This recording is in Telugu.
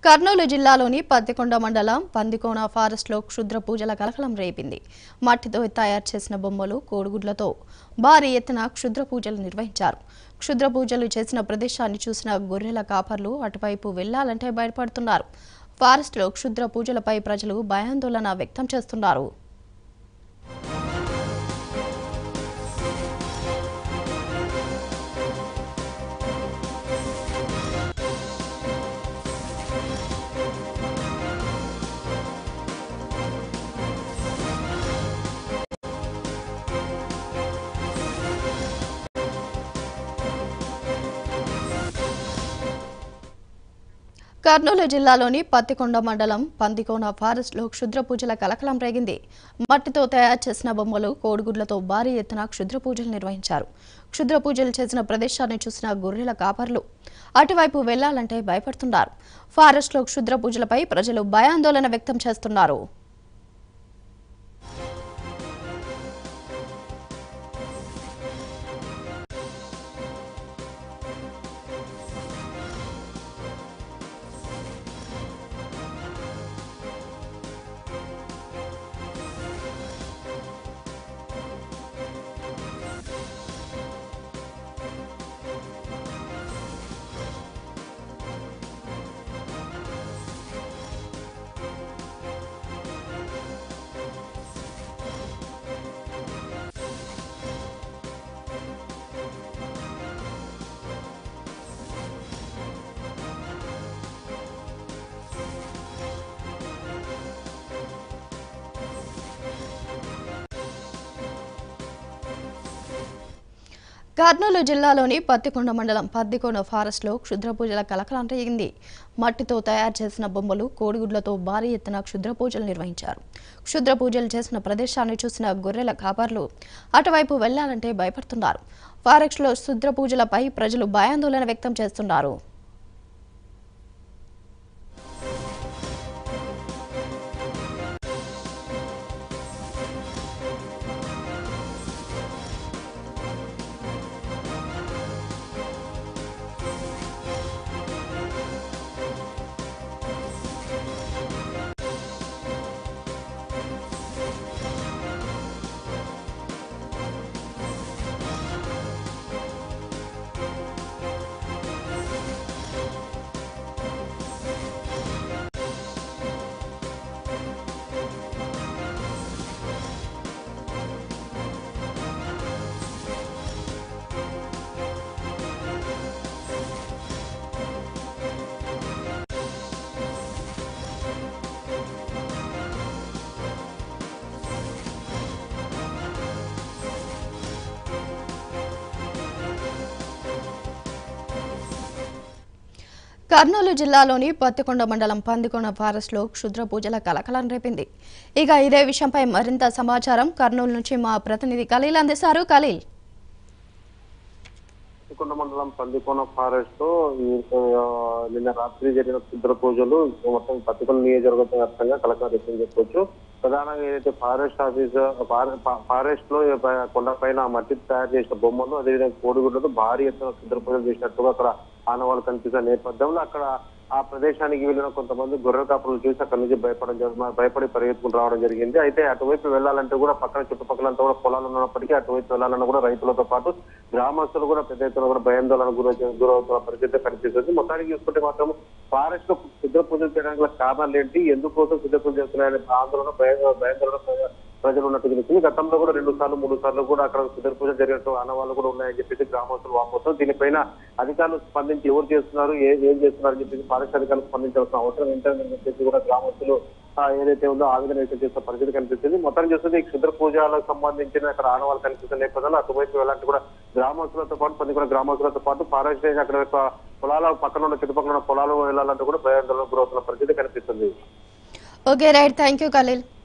కర్నూలు జిల్లాలోని పత్తికొండ మండలం పందికోన ఫారెస్ట్లో క్షుద్ర పూజల కలకలం రేపింది మట్టితో తయారు చేసిన బొమ్మలు కోడిగుడ్లతో భారీ ఎత్తున క్షుద్ర పూజలు నిర్వహించారు క్షుద్ర పూజలు చేసిన ప్రదేశాన్ని చూసిన గొర్రెల కాపర్లు అటువైపు వెళ్లాలంటే భయపడుతున్నారు ఫారెస్ట్లో క్షుద్ర పూజలపై ప్రజలు భయాందోళన వ్యక్తం చేస్తున్నారు కర్నూలు జిల్లాలోని పత్తికొండ మండలం పందికోన ఫారెస్ట్లో క్షుద్ర పూజల కలకలం రేగింది మట్టితో తయారు చేసిన బొమ్మలు కోడిగుడ్లతో భారీ ఎత్తున క్షుద్ర పూజలు నిర్వహించారు క్షుద్ర పూజలు చేసిన ప్రదేశాన్ని చూసిన గొర్రెల కాపర్లు అటువైపు వెళ్లాలంటే భయపడుతున్నారు ఫారెస్ట్లో క్షుద్ర పూజలపై ప్రజలు భయాందోళన వ్యక్తం చేస్తున్నారు కర్నూలు జిల్లాలోని పత్తికొండ మండలం పత్తికొండ ఫారెస్ట్లో క్షుద్ర పూజల కలకలం రేగింది మట్టితో తయారు చేసిన బొమ్మలు కోడిగుడ్లతో భారీ ఎత్తున క్షుద్ర పూజలు నిర్వహించారు క్షుద్ర పూజలు చేసిన ప్రదేశాన్ని చూసిన గొర్రెల కాపర్లు అటువైపు వెళ్లాలంటే భయపడుతున్నారు ఫారెస్ట్లో క్షుద్ర పూజలపై ప్రజలు భయాందోళన వ్యక్తం చేస్తున్నారు కర్నూలు జిల్లాలోని పత్తికొండ మండలం పందికొండ ఫారెస్ట్లో క్షుద్ర పూజల కలకలం రేపింది ఇక ఇదే విషయంపై మరింత సమాచారం కర్నూలు నుంచి మా ప్రతినిధి ఖలీల్ అందిస్తారు ఖలీల్ పత్తికొండ మండలం పందికొండ ఫారెస్ట్ లో ఈ, ఆ, నిన్న రాత్రి జరిగిన క్షుద్ర పూజలు మొత్తం పత్తికొండ నియోజకవర్గ వ్యాప్తంగా కలెక్టర్ వ్యక్తం చెప్పొచ్చు ప్రధానంగా ఏదైతే ఫారెస్ట్ ఆఫీస్ ఫారె- ఫా- ఫారెస్ట్ లో ఈ ప- కొండ పైన మట్టి తయారు చేసిన బొమ్మలు అదేవిధంగా కోడిగుడ్లతో భారీ ఎత్తున క్షుద్ర పూజలు చేసినట్టుగా అక్కడ ఆనవాళ్ళు కనిపిస్తున్న నేపథ్యంలో అక్కడ ఆ ప్రదేశానికి వెళ్ళిన కొంతమంది గొర్రెల కాపులు చూసి అక్కడి నుంచి భయపడడం జరి- భయపడి పరిగెత్తుకుని రావడం జరిగింది అయితే అటువైపు వెళ్ళాలంటే కూడా పక్కన చుట్టుపక్కలంతా కూడా పొలాలు ఉన్నప్పటికీ అటువైపు వెళ్ళాలన్నా కూడా రైతులతో పాటు గ్రామస్తులు కూడా పెద్ద ఎత్తున కూడా భయాందోళన గురౌ గురవుతున్న పరిస్థితి కనిపిస్తుంది మొత్తానికి చూసుకుంటే మాత్రం ఫారెస్ట్ లో సిద్ధ పూజలు చేయడానికి గల కారణాలు ఏంటి ఎందుకోసం సిద్ధ పూజలు చేస్తున్నాయనే ఆందోళన భయ- భయాందోళన ప్ర- ప్రజలు ఉన్నట్టు తెలుస్తుంది గతంలో కూడా రెండు సార్లు మూడు సార్లు కూడా అక్కడ సిద్ధ పూజ జరిగినట్టు ఆనవాళ్ళు కూడా ఉన్నాయని చెప్పేసి గ్రామస్తులు వాపోతారు దీనిపైన అధికారులు స్పందించి ఎవరు చేస్తున్నారు ఏ- ఏం చేస్తున్నారు అని చెప్పేసి ఫారెస్ట్ అధికారులు స్పందించాల్సిన అవసరం ఏంటని చెప్పేసి కూడా గ్రామస్తులు ఆ, ఏదైతే ఉందో ఆవేదన వ్యక్తం చేసిన పరిస్థితి కనిపిస్తుంది మొత్తం చూస్తుంది ఈ క్షుద్ర పూజలకు సంబంధించిన అక్కడ ఆనవాళ్ళు కనిపిస్తున్న నేపథ్యంలో అటువైపు వెళ్ళాలంటే కూడా గ్రామస్తులతో పాటు పది కూడా గ్రామస్తులతో పాటు ఫారెస్ట్ రేంజ్ అక్కడ యొక్క పొలాల పక్కన ఉన్న చుట్టుపక్కల ఉన్న పొలాలు వెళ్ళాలంటే కూడా భయాందోళన గురవుతున్న పరిస్థితి కనిపిస్తుంది okay right thank you Khaleel